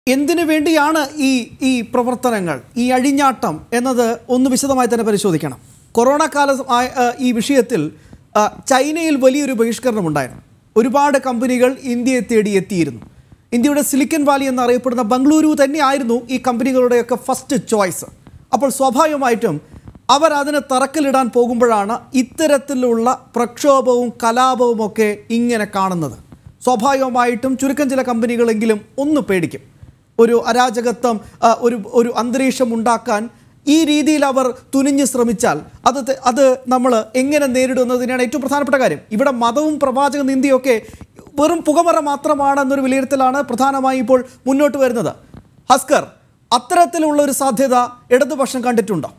എന്തിനു വേണ്ടിയാണ് ഈ ഈ പ്രവർത്തനങ്ങൾ ഈ അഴിഞ്ഞാട്ടം എന്നത് ഒന്ന് വിശദമായി തന്നെ പരിശോധിക്കണം കൊറോണ കാല ആയ- ആ, ഈ വിഷയത്തിൽ ആ, ചൈനയിൽ വലിയൊരു ബഹിഷ്കരണം ഉണ്ടായിരുന്നു ഒരുപാട് കമ്പനികൾ ഇന്ത്യയെ തേടി എത്തിയിരുന്നു ഇന്ത്യയുടെ സിലിക്കൻ വാലി എന്നറിയപ്പെടുന്ന ബംഗളൂരു തന്നെയായിരുന്നു ഈ കമ്പനികളുടെയൊക്കെ ഫസ്റ്റ് ചോയ്സ് അപ്പോൾ സ്വാഭാവികമായിട്ടും അവർ അതിന് തറക്കല്ലിടാൻ പോകുമ്പോഴാണ് ഇത്തരത്തിലുള്ള പ്രക്ഷോഭവും കലാപവും ഒക്കെ ഇങ്ങനെ കാണുന്നത് സ്വാഭാവികമായിട്ടും ചുരുക്കം ചില കമ്പനികളെങ്കിലും ഒന്ന് പേടിക്കും ഒരു അരാജകത്വം ആ, ഒരു ഒരു അന്തരീക്ഷം ഉണ്ടാക്കാൻ ഈ രീതിയിൽ അവർ തുനിഞ്ഞ് ശ്രമിച്ചാൽ അത് തെ- അത് നമ്മൾ എങ്ങനെ നേരിടുന്നതിനാണ് ഏറ്റവും പ്രധാനപ്പെട്ട കാര്യം ഇവിടെ മതവും പ്രവാചക നിന്ദിയൊക്കെ വെറും പുകമറ മാത്രമാണ് എന്നൊരു വിലയിരുത്തലാണ് പ്രധാനമായും ഇപ്പോൾ മുന്നോട്ട് വരുന്നത് ഹസ്കർ അത്തരത്തിലുള്ള ഒരു സാധ്യത ഇടതുപക്ഷം കണ്ടിട്ടുണ്ടോ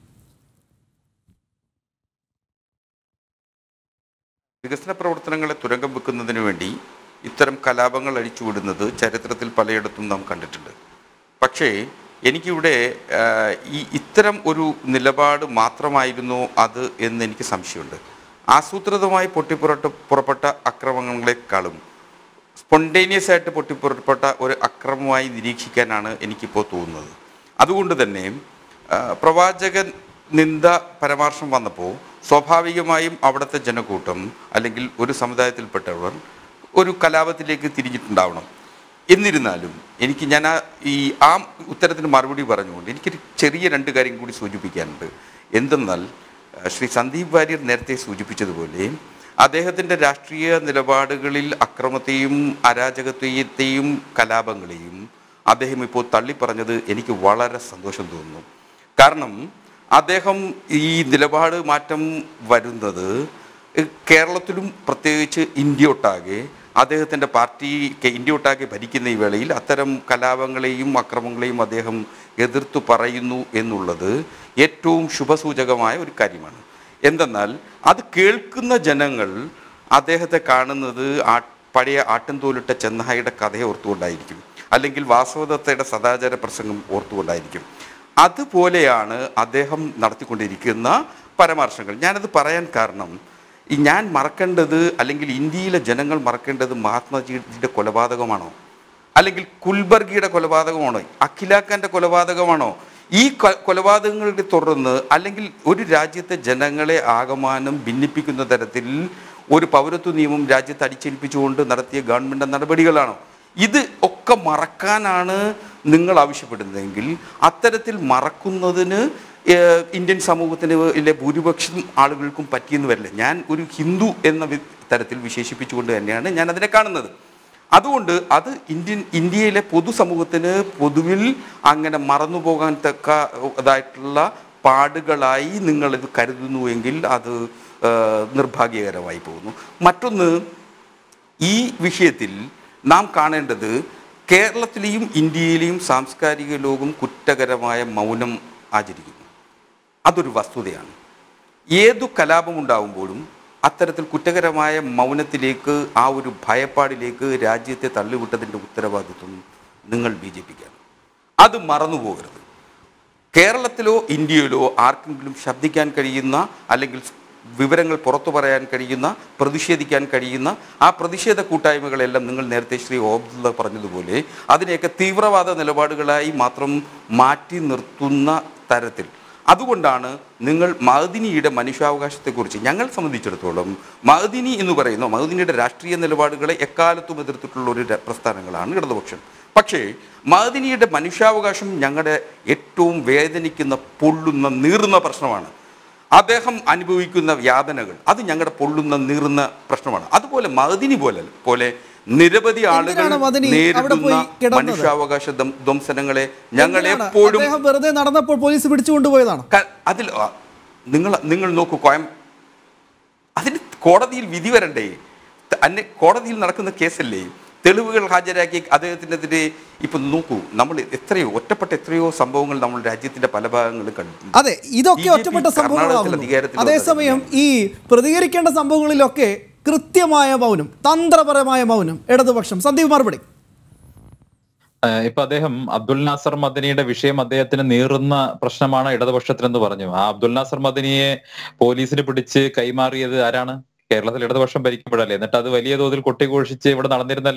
വികസന പ്രവർത്തനങ്ങളെ തുരങ്കം വെക്കുന്നതിന് വേണ്ടി ഇത്തരം കലാപങ്ങൾ അഴിച്ചുവിടുന്നത് ചരിത്രത്തിൽ പലയിടത്തും നാം കണ്ടിട്ടുണ്ട് പക്ഷേ എനിക്കിവിടെ ആ, ഈ ഇത്തരം ഒരു നിലപാട് മാത്രമായിരുന്നു അത് എന്ന് എനിക്ക് സംശയമുണ്ട് ആസൂത്രിതമായി പൊട്ടിപ്പുറട്ട് പുറപ്പെട്ട അക്രമങ്ങളെക്കാളും സ്പോണ്ടേനിയസ് ആയിട്ട് പൊട്ടിപ്പുറപ്പെട്ട ഒരു അക്രമമായി നിരീക്ഷിക്കാനാണ് എനിക്കിപ്പോൾ തോന്നുന്നത് അതുകൊണ്ട് തന്നെ ആ, പ്രവാചക നിന്ദ പരാമർശം വന്നപ്പോൾ സ്വാഭാവികമായും അവിടുത്തെ ജനക്കൂട്ടം അല്ലെങ്കിൽ ഒരു സമുദായത്തിൽപ്പെട്ടവർ ഒരു കലാപത്തിലേക്ക് തിരിഞ്ഞിട്ടുണ്ടാവണം എന്നിരുന്നാലും എനിക്ക് ഞാൻ ആ ഈ ആ ഉത്തരത്തിന് മറുപടി പറഞ്ഞുകൊണ്ട് എനിക്കൊരു ചെറിയ രണ്ട് കാര്യം കൂടി സൂചിപ്പിക്കാനുണ്ട് എന്തെന്നാൽ ആ, ശ്രീ സന്ദീപ് വാര്യർ നേരത്തെ സൂചിപ്പിച്ചതുപോലെ അദ്ദേഹത്തിൻ്റെ രാഷ്ട്രീയ നിലപാടുകളിൽ അക്രമത്തെയും അരാജകത്വത്തെയും കലാപങ്ങളെയും അദ്ദേഹം ഇപ്പോൾ തള്ളിപ്പറഞ്ഞത് എനിക്ക് വളരെ സന്തോഷം തോന്നുന്നു കാരണം അദ്ദേഹം ഈ നിലപാട് മാറ്റം വരുന്നത് ഏഹ്, കേരളത്തിലും പ്രത്യേകിച്ച് ഇന്ത്യ ഒട്ടാകെ അദ്ദേഹത്തിൻ്റെ പാർട്ടി കെ- ഇന്ത്യ ഒട്ടാകെ ഭരിക്കുന്ന ഈ വേളയിൽ അത്തരം കലാപങ്ങളെയും അക്രമങ്ങളെയും അദ്ദേഹം എതിർത്തു പറയുന്നു എന്നുള്ളത് ഏറ്റവും ശുഭസൂചകമായ ഒരു കാര്യമാണ് എന്തെന്നാൽ അത് കേൾക്കുന്ന ജനങ്ങൾ അദ്ദേഹത്തെ കാണുന്നത് ആ പഴയ ആട്ടിൻതോലിട്ട ചെന്നായിയുടെ കഥയെ ഓർത്തുകൊണ്ടായിരിക്കും അല്ലെങ്കിൽ വാസവദത്തയുടെ സദാചാര പ്രസംഗം ഓർത്തുകൊണ്ടായിരിക്കും അതുപോലെയാണ് അദ്ദേഹം നടത്തിക്കൊണ്ടിരിക്കുന്ന പരാമർശങ്ങൾ ഞാനത് പറയാൻ കാരണം ഈ ഞാൻ മറക്കേണ്ടത് അല്ലെങ്കിൽ ഇന്ത്യയിലെ ജനങ്ങൾ മറക്കേണ്ടത് മഹാത്മാജിയുടെ കൊലപാതകമാണോ അല്ലെങ്കിൽ കുൽബർഗിയുടെ കൊലപാതകമാണോ അഖിലാഖാന്റെ കൊലപാതകമാണോ ഈ കൊ- കൊലപാതകങ്ങളുടെ തുടർന്ന് അല്ലെങ്കിൽ ഒരു രാജ്യത്തെ ജനങ്ങളെ ആകമാനം ഭിന്നിപ്പിക്കുന്ന തരത്തിൽ ഒരു പൗരത്വ നിയമം രാജ്യത്ത് അടിച്ചേൽപ്പിച്ചുകൊണ്ട് നടത്തിയ ഗവൺമെന്റ് നടപടികളാണോ ഇത് ഒക്കെ മറക്കാനാണ് നിങ്ങൾ ആവശ്യപ്പെടുന്നതെങ്കിൽ അത്തരത്തിൽ മറക്കുന്നതിന് ഏഹ്, ഇന്ത്യൻ സമൂഹത്തിന് ഇല്ലേ ഭൂരിപക്ഷം ആളുകൾക്കും പറ്റിയെന്ന് വരില്ല ഞാൻ ഒരു ഹിന്ദു എന്ന വി- തരത്തിൽ വിശേഷിപ്പിച്ചുകൊണ്ട് തന്നെയാണ് ഞാൻ അതിനെ കാണുന്നത് അതുകൊണ്ട് അത് ഇന്ത്യൻ ഇന്ത്യയിലെ പൊതുസമൂഹത്തിന് പൊതുവിൽ അങ്ങനെ മറന്നു പോകാൻ തക്ക ഇതായിട്ടുള്ള പാടുകളായി നിങ്ങളിത് കരുതുന്നുവെങ്കിൽ അത് ആ, നിർഭാഗ്യകരമായി പോകുന്നു മറ്റൊന്ന് ഈ വിഷയത്തിൽ നാം കാണേണ്ടത് കേരളത്തിലെയും ഇന്ത്യയിലെയും സാംസ്കാരിക ലോകം കുറ്റകരമായ മൗനം ആചരിക്കുന്നു അതൊരു വസ്തുതയാണ് ഏതു കലാപമുണ്ടാകുമ്പോഴും അത്തരത്തിൽ കുറ്റകരമായ മൗനത്തിലേക്ക് ആ ഒരു ഭയപ്പാടിലേക്ക് രാജ്യത്തെ തള്ളിവിട്ടതിൻ്റെ ഉത്തരവാദിത്വം നിങ്ങൾ ബി ജെ പിക്കാണ് അത് മറന്നു പോകരുത് കേരളത്തിലോ ഇന്ത്യയിലോ ആർക്കെങ്കിലും ശബ്ദിക്കാൻ കഴിയുന്ന അല്ലെങ്കിൽ വിവരങ്ങൾ പുറത്തു പറയാൻ കഴിയുന്ന പ്രതിഷേധിക്കാൻ കഴിയുന്ന ആ പ്രതിഷേധ കൂട്ടായ്മകളെല്ലാം നിങ്ങൾ നേരത്തെ ശ്രീ ഓബ്ദുള്ള പറഞ്ഞതുപോലെ അതിനെയൊക്കെ തീവ്രവാദ നിലപാടുകളായി മാത്രം മാറ്റി നിർത്തുന്ന തരത്തിൽ അതുകൊണ്ടാണ് നിങ്ങൾ മഹദിനിയുടെ മനുഷ്യാവകാശത്തെക്കുറിച്ച് ഞങ്ങൾ സംബന്ധിച്ചിടത്തോളം മഹദിനി എന്ന് പറയുന്ന മഹദിനിയുടെ രാഷ്ട്രീയ നിലപാടുകളെ എക്കാലത്തും എതിർത്തിട്ടുള്ള ഒരു ര- പ്രസ്ഥാനങ്ങളാണ് ഇടതുപക്ഷം പക്ഷേ മഹദിനിയുടെ മനുഷ്യാവകാശം ഞങ്ങളുടെ ഏറ്റവും വേദനിക്കുന്ന പൊള്ളുന്ന നീറുന്ന പ്രശ്നമാണ് അദ്ദേഹം അനുഭവിക്കുന്ന യാതനകൾ അത് ഞങ്ങളുടെ പൊള്ളുന്ന നീറുന്ന പ്രശ്നമാണ് അതുപോലെ മഹദിനി പോലെ പോലെ നിരവധി ആളുകൾ എന്തിനാണ് മദനി അവിടെ നേരിടുന്ന പോയി കിടന്നത്? മനുഷ്യാവകാശ ദം- ധ്വംസനങ്ങളെ ഞങ്ങൾ എന്തിനാണ്? എപ്പോഴും അദ്ദേഹം വെറുതെ നടന്നപ്പോൾ പോലീസ് പിടിച്ചു കൊണ്ടുപോയതാണ് ക- അതിൽ ആ, നിങ്ങൾ നിങ്ങൾ നോക്കൂ കോയം അതിന് കോടതിയിൽ വിധി വരണ്ടേ ത- അന്നെ കോടതിയിൽ നടക്കുന്ന കേസല്ലേ തെളിവുകൾ ഹാജരാക്കി അദ്ദേഹത്തിനെതിരെ ഇപ്പം നോക്കൂ നമ്മൾ എത്രയോ ഒറ്റപ്പെട്ട എത്രയോ സംഭവങ്ങൾ നമ്മൾ രാജ്യത്തിന്റെ പല ഭാഗങ്ങളിലും കണ്ടിട്ടുണ്ട് അതെ ഇതൊക്കെ BJP ഒറ്റപ്പെട്ട കർണാടകത്തിൽ സംഭവങ്ങളാകുന്നു അധികാരത്തിൽ അതേസമയം ഈ പ്രതികരിക്കേണ്ട സംഭവങ്ങളിലൊക്കെ കൃത്യമായ മൗനം തന്ത്രപരമായ മൗനം ഇടതുപക്ഷം സന്ദീപ് മറുപടി ഏഹ് ഇപ്പൊ അദ്ദേഹം അബ്ദുൽ നാസർ മദനിയുടെ വിഷയം അദ്ദേഹത്തിന് നീറുന്ന പ്രശ്നമാണ് ഇടതുപക്ഷത്തിനെന്ന് പറഞ്ഞു ആ അബ്ദുൽ നാസർ മദനിയെ പോലീസിന് പിടിച്ച് കൈമാറിയത് ആരാണ് കേരളത്തിൽ ഇടതുപക്ഷം ഭരിക്കുമ്പോഴല്ലേ എന്നിട്ട് അത് വലിയ തോതിൽ കൊട്ടിഘോഷിച്ച് ഇവിടെ നടന്നിരുന്നല്ലോ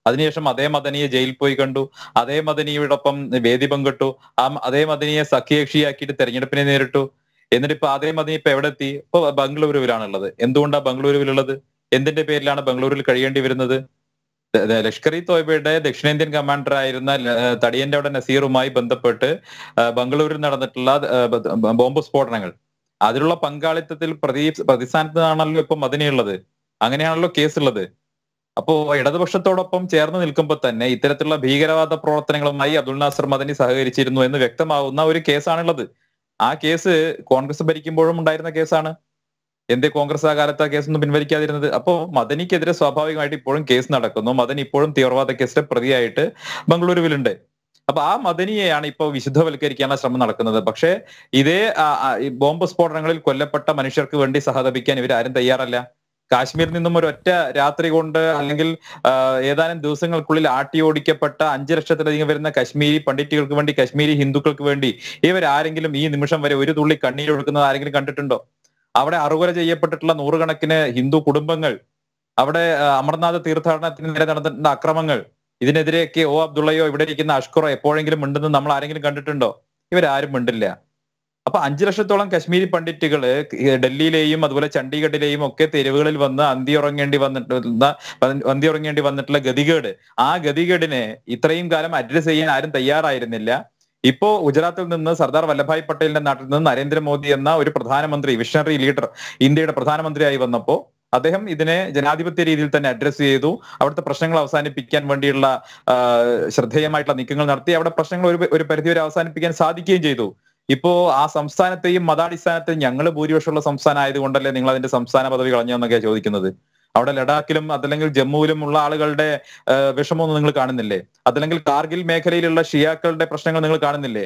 അതിനുശേഷം അതേ മദനിയെ ജയിലിൽ പോയി കണ്ടു അതേ മദനിയോടൊപ്പം വേദി പങ്കിട്ടു ആ മ- അതേ മദനിയെ സഖ്യകക്ഷിയാക്കിയിട്ട് തെരഞ്ഞെടുപ്പിനെ നേരിട്ടു എന്നിട്ട് ഇപ്പൊ അതേ മദനി ഇപ്പൊ എവിടെ എത്തി ഇപ്പൊ ബംഗളൂരുവിലാണുള്ളത് എന്തുകൊണ്ടാണ് ബംഗളൂരുവിലുള്ളത് എന്തിന്റെ പേരിലാണ് ബംഗളൂരുവിൽ കഴിയേണ്ടി വരുന്നത് ദ- ദ- ലഷ്കർ ഇ തോയ്ബയുടെ ദക്ഷിണേന്ത്യൻ കമാൻഡർ ആയിരുന്ന ല- ഏഹ് തടിയന്റെ അവിടെ നസീറുമായി ബന്ധപ്പെട്ട് ആ, ബംഗളൂരിൽ നടന്നിട്ടുള്ള ആ, ബ- ബ- ബോംബ് സ്ഫോടനങ്ങൾ അതിലുള്ള പങ്കാളിത്തത്തിൽ പ്രതി പ്രതിസ്ഥാനത്താണല്ലോ ഇപ്പൊ മദനിയുള്ളത് അങ്ങനെയാണല്ലോ കേസുള്ളത് അപ്പോ ഇടതുപക്ഷത്തോടൊപ്പം ചേർന്ന് നിൽക്കുമ്പോൾ തന്നെ ഇത്തരത്തിലുള്ള ഭീകരവാദ പ്രവർത്തനങ്ങളുമായി അബ്ദുൾ നാസർ മദനി സഹകരിച്ചിരുന്നു എന്ന് വ്യക്തമാവുന്ന ഒരു കേസാണുള്ളത് ആ കേസ് കോൺഗ്രസ് ഭരിക്കുമ്പോഴും ഉണ്ടായിരുന്ന കേസാണ് എന്തേ കോൺഗ്രസ് ആ കാലത്ത് ആ കേസൊന്നും പിൻവലിക്കാതിരുന്നത് അപ്പോ മദനിക്കെതിരെ സ്വാഭാവികമായിട്ട് ഇപ്പോഴും കേസ് നടക്കുന്നു മദനി ഇപ്പോഴും തീവ്രവാദ കേസിലെ പ്രതിയായിട്ട് ബംഗളൂരുവിലുണ്ട് അപ്പൊ ആ മദനിയെയാണ് ഇപ്പോൾ വിശുദ്ധവൽക്കരിക്കാനുള്ള ശ്രമം നടക്കുന്നത് പക്ഷേ ഇതേ ആ, ആ, ഈ ബോംബ് സ്ഫോടനങ്ങളിൽ കൊല്ലപ്പെട്ട മനുഷ്യർക്ക് വേണ്ടി സഹതപിക്കാൻ ഇവരാരും തയ്യാറല്ല കാശ്മീരിൽ നിന്നും ഒരൊറ്റ രാത്രി കൊണ്ട് അല്ലെങ്കിൽ ആ, ഏതാനും ദിവസങ്ങൾക്കുള്ളിൽ ആട്ടി ഓടിക്കപ്പെട്ട അഞ്ചു ലക്ഷത്തിലധികം വരുന്ന കശ്മീരി പണ്ഡിറ്റുകൾക്ക് വേണ്ടി കശ്മീരി ഹിന്ദുക്കൾക്ക് വേണ്ടി ഇവരാരെങ്കിലും ഈ നിമിഷം വരെ ഒരു തുള്ളി കണ്ണീരൊഴുക്കുന്നത് ആരെങ്കിലും കണ്ടിട്ടുണ്ടോ അവിടെ അറുകൊല ചെയ്യപ്പെട്ടിട്ടുള്ള നൂറുകണക്കിന് ഹിന്ദു കുടുംബങ്ങൾ അവിടെ ആ, അമർനാഥ് തീർത്ഥാടനത്തിന് നേരെ നടന്നിട്ടുള്ള അക്രമങ്ങൾ ഇതിനെതിരെയൊക്കെ ഓ അബ്ദുള്ളയോ ഇവിടെ ഇരിക്കുന്ന അഷ്കറോ എപ്പോഴെങ്കിലും ഉണ്ടെന്ന് നമ്മൾ ആരെങ്കിലും കണ്ടിട്ടുണ്ടോ ഇവരാരും മിണ്ടില്ല അപ്പൊ അഞ്ചു ലക്ഷത്തോളം കശ്മീരി പണ്ഡിറ്റുകള് ഡൽഹിയിലെയും അതുപോലെ ചണ്ഡീഗഡിലെയും ഒക്കെ തെരുവുകളിൽ വന്ന് അന്തി ഉറങ്ങേണ്ടി വന്നിട്ടുള്ള അന്തി ഉറങ്ങേണ്ടി വന്നിട്ടുള്ള ഗതികേട് ആ ഗതികേടിനെ ഇത്രയും കാലം അഡ്രസ് ചെയ്യാൻ ആരും തയ്യാറായിരുന്നില്ല ഇപ്പോ ഗുജറാത്തിൽ നിന്ന് സർദാർ വല്ലഭായ് പട്ടേലിന്റെ നാട്ടിൽ നിന്ന് നരേന്ദ്രമോദി എന്ന ഒരു പ്രധാനമന്ത്രി വിഷണറി ലീഡർ ഇന്ത്യയുടെ പ്രധാനമന്ത്രിയായി വന്നപ്പോ അദ്ദേഹം ഇതിനെ ജനാധിപത്യ രീതിയിൽ തന്നെ അഡ്രസ് ചെയ്തു അവിടുത്തെ പ്രശ്നങ്ങൾ അവസാനിപ്പിക്കാൻ വേണ്ടിയുള്ള ആ, ശ്രദ്ധേയമായിട്ടുള്ള നീക്കങ്ങൾ നടത്തി അവിടെ പ്രശ്നങ്ങൾ ഒരു ഒരു പരിധിവരെ അവസാനിപ്പിക്കാൻ സാധിക്കുകയും ചെയ്തു ഇപ്പോ ആ സംസ്ഥാനത്തെയും മതാടിസ്ഥാനത്തെയും ഞങ്ങൾ ഭൂരിപക്ഷമുള്ള സംസ്ഥാനം ആയതുകൊണ്ടല്ലേ നിങ്ങൾ അതിന്റെ സംസ്ഥാന പദവി കളഞ്ഞെന്നൊക്കെയാണ് ചോദിക്കുന്നത് അവിടെ ലഡാക്കിലും അതല്ലെങ്കിൽ ജമ്മുവിലും ഉള്ള ആളുകളുടെ ആ, വിഷമമൊന്നും നിങ്ങൾ കാണുന്നില്ലേ അതല്ലെങ്കിൽ കാർഗിൽ മേഖലയിലുള്ള ഷിയാക്കളുടെ പ്രശ്നങ്ങൾ നിങ്ങൾ കാണുന്നില്ലേ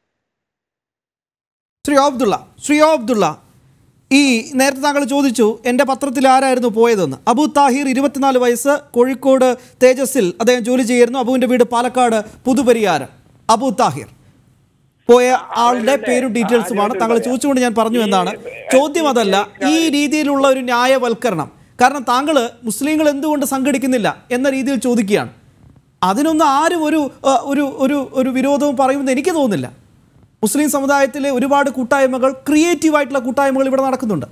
ശ്രീ അബ്ദുള്ള ശ്രീ അബ്ദുള്ള ഈ നേരത്തെ താങ്കൾ ചോദിച്ചു എൻ്റെ പത്രത്തിൽ ആരായിരുന്നു പോയതെന്ന് അബു താഹിർ ഇരുപത്തിനാല് വയസ്സ് കോഴിക്കോട് തേജസ്സിൽ അദ്ദേഹം ജോലി ചെയ്യുന്നു അബുവിൻ്റെ വീട് പാലക്കാട് പുതുപരിയാരം അബു താഹിർ പോയ ആളുടെ പേരും ഡീറ്റെയിൽസുമാണ് താങ്കൾ ചോദിച്ചുകൊണ്ട് ഞാൻ പറഞ്ഞു എന്നാണ് ചോദ്യം അതല്ല ഈ രീതിയിലുള്ള ഒരു ന്യായവൽക്കരണം കാരണം താങ്കൾ മുസ്ലിങ്ങൾ എന്തുകൊണ്ട് സംഘടിക്കുന്നില്ല എന്ന രീതിയിൽ ചോദിക്കുകയാണ് അതിനൊന്നും ആരും ഒരു ആ, ഒരു ഒരു ഒരു വിരോധവും പറയുമെന്ന് എനിക്ക് തോന്നുന്നില്ല മുസ്ലിം സമുദായത്തിലെ ഒരുപാട് കൂട്ടായ്മകൾ ക്രിയേറ്റീവ് ആയിട്ടുള്ള കൂട്ടായ്മകൾ ഇവിടെ നടക്കുന്നുണ്ട്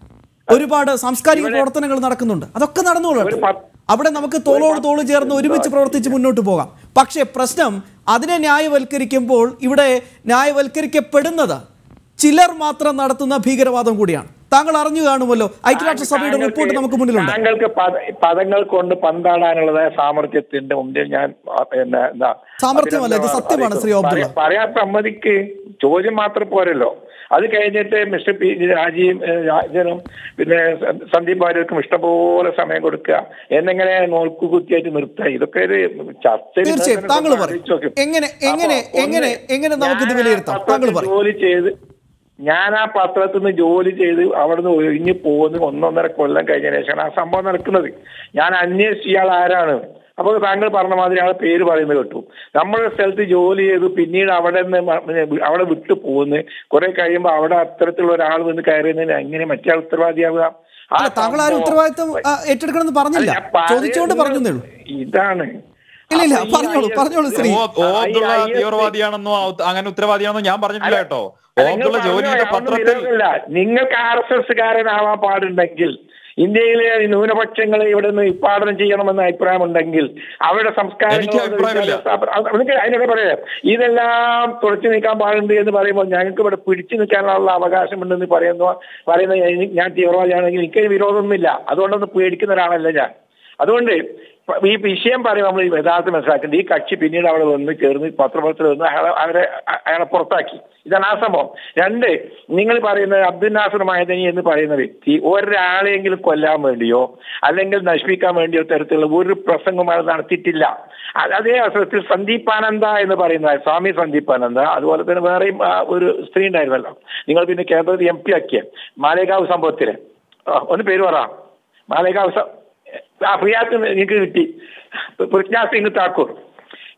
ഒരുപാട് സാംസ്കാരിക പ്രവർത്തനങ്ങൾ നടക്കുന്നുണ്ട് അതൊക്കെ നടന്നോളൂ ഒരു പത്ത്- അവിടെ നമുക്ക് തോളോട് തോള് ചേർന്ന് ഒരുമിച്ച് പ്രവർത്തിച്ച് മുന്നോട്ട് പോകാം പക്ഷേ പ്രശ്നം അതിനെ ന്യായവൽക്കരിക്കുമ്പോൾ ഇവിടെ ന്യായവൽക്കരിക്കപ്പെടുന്നത് ചിലർ മാത്രം നടത്തുന്ന ഭീകരവാദം കൂടിയാണ് താങ്കൾ അറിഞ്ഞു കാണുമല്ലോ ഐക്യരാഷ്ട്രസഭയുടെ റിപ്പോർട്ട് നമുക്ക് മുന്നിലുണ്ട് താങ്കൾക്ക് പദ- പദങ്ങൾ കൊണ്ട് പന്താടാനുള്ളതായ സാമർഥ്യത്തിന്റെ മുമ്പിൽ ഞാൻ ആ, പിന്നെ എന്താ സാമർത്ഥ്യമല്ല, ഇത് അഭിനന്ദനം സത്യമാണ് ശ്രീ അറിയിക്കുന്നു. അബ്ദുള്ള. പറയാ- പറയാൻ സമ്മതിക്ക് ചോദ്യം മാത്രം പോരല്ലോ അത് കഴിഞ്ഞിട്ട് മിസ്റ്റർ പി രാജീവ് ഏഹ്, രാജനും പിന്നെ സ- സന്ദീപ് വാര്യർക്കും ഇഷ്ടംപോലെ സമയം കൊടുക്കുക എന്നെങ്ങനെ നോക്കുകുത്തിയായിട്ട് നിർത്തുക ഇതൊക്കെ ഒരു ചർച്ചയിൽ തീർച്ചയായും തന്നെ താങ്കൾ ഒന്ന് പറയും ആലോചിച്ച് നോക്ക്. എങ്ങനെ അപ്പോ എങ്ങനെ ഒന്ന് എങ്ങനെ എങ്ങനെ നമുക്കിത് ഞാൻ ആ വിലയിരുത്താം താങ്കൾ പത്രത്തിൽ പറയും ജോലി ചെയ്ത് ഞാൻ ആ പത്രത്തിൽ നിന്ന് ജോലി ചെയ്ത് അവിടുന്ന് ഒഴിഞ്ഞു പോകുന്ന ഒന്നൊന്നര കൊല്ലം കഴിഞ്ഞ ശേഷമാണ് ആ സംഭവം നടക്കുന്നത് ഞാൻ അന്വേഷിച്ച ഇയാൾ ആരാണ് അപ്പോൾ താങ്കൾ പറഞ്ഞ മാതിരി ആളെ പേര് പറയുന്നത് കേട്ടു നമ്മുടെ സ്ഥലത്ത് ജോലി ചെയ്തു പിന്നീട് അവിടെ നിന്ന് മ- പിന്നെ അവിടെ വിട്ടു പോകുന്നു കുറെ കഴിയുമ്പോൾ അവിടെ അത്തരത്തിലുള്ള ഒരാൾ വന്ന് കയറുന്നതിന് എങ്ങനെ മറ്റേ ആൾ ഉത്തരവാദിയാവുക ആ അല്ല താങ്കൾ ആരും സംഭവം- ഉത്തരവാദിത്വം ആ, ഏറ്റെടുക്കണമെന്ന് പറഞ്ഞില്ല അല്ല, ഞാൻ ചോദിച്ചുകൊണ്ട് പറയുന്നത് പറഞ്ഞതേ ഉള്ളൂ ഇതാണ് ഇല്ല, ഇല്ല, അപ്പൊ ഈ പറഞ്ഞോളൂ, IS പറഞ്ഞോളൂ, ശ്രീ. ഓ ഓ അബ്ദുള്ള ഈ IS തീവ്രവാദിയാണെന്നോ ഔ- അങ്ങനെ ഉത്തരവാദിയാണെന്നോ ഞാൻ പറഞ്ഞിട്ടില്ല അല്ല, കേട്ടോ അല്ല, ഓ നിങ്ങൾ അബ്ദുള്ള ജോലി ചെയ്ത പറഞ്ഞോ, പത്രത്തിൽ അതൊന്നും വിരോധമില്ല. നിങ്ങൾക്ക് ആർ എസ് എസ് കാരനാവാൻ പാടുണ്ടെങ്കിൽ ഇന്ത്യയിലെ ന്യൂനപക്ഷങ്ങളെ ഇവിടെ നിന്ന് വിപ്പാടനം ചെയ്യണമെന്ന അഭിപ്രായമുണ്ടെങ്കിൽ അവരുടെ സംസ്കാരം എനിക്ക് അഭിപ്രായമില്ല. അതിനൊക്കെ പറയാം ഇതെല്ലാം തുടച്ചു നീക്കാൻ പാടുണ്ട് എന്ന് പറയുമ്പോൾ ഞങ്ങൾക്ക് ഇവിടെ പിടിച്ചു നിൽക്കാനുള്ള അവകാശമുണ്ടെന്ന് പറയുന്നു പറയുന്ന ഞാൻ- ഞാൻ തീവ്രവാദിയാണെങ്കിൽ എനിക്ക് വിരോധമൊന്നുമില്ല അതുകൊണ്ടൊന്നും പേടിക്കുന്ന ഒരാളല്ല ഞാൻ അതുകൊണ്ട് ഈ വിഷയം പറയുമ്പോൾ നമ്മൾ ഈ യഥാർത്ഥം മനസ്സിലാക്കേണ്ടത് ഈ കക്ഷി പിന്നീട് അവിടെ വന്ന് ചേർന്ന് പത്രപ്രവർത്തകർ വന്ന് അയാളെ അവരെ അ- അയാളെ പുറത്താക്കി ഇതാണ് ആ സംഭവം രണ്ട് നിങ്ങൾ പറയുന്നത് അബ്ദുൽ നാസർ മഹദനി എന്ന് പറയുന്ന വ്യക്തി ഒരാളെങ്കിലും കൊല്ലാൻ വേണ്ടിയോ അല്ലെങ്കിൽ നശിപ്പിക്കാൻ വേണ്ടിയോ തരത്തിലുള്ള ഒരു പ്രസംഗം അയാൾ നടത്തിയിട്ടില്ല അ- അതേ അവസരത്തിൽ സന്ദീപാനന്ദ എന്ന് പറയുന്ന സ്വാമി സന്ദീപാനന്ദ അതുപോലെ തന്നെ വേറെയും ആ, ഒരു സ്ത്രീ ഉണ്ടായിരുന്നല്ലോ നിങ്ങൾ പിന്നെ കേന്ദ്രത്തിൽ എം പി ആക്കിയ മാലേഗാവ് സംഭവത്തില് ആ, ഒന്ന് പേര് പറ മാലേഗാവ് സ- ആ പ്രിയാക്ക് നിങ്ങൾക്ക് കിട്ടി പ്രജ്ഞാ സിംഗ് താക്കൂർ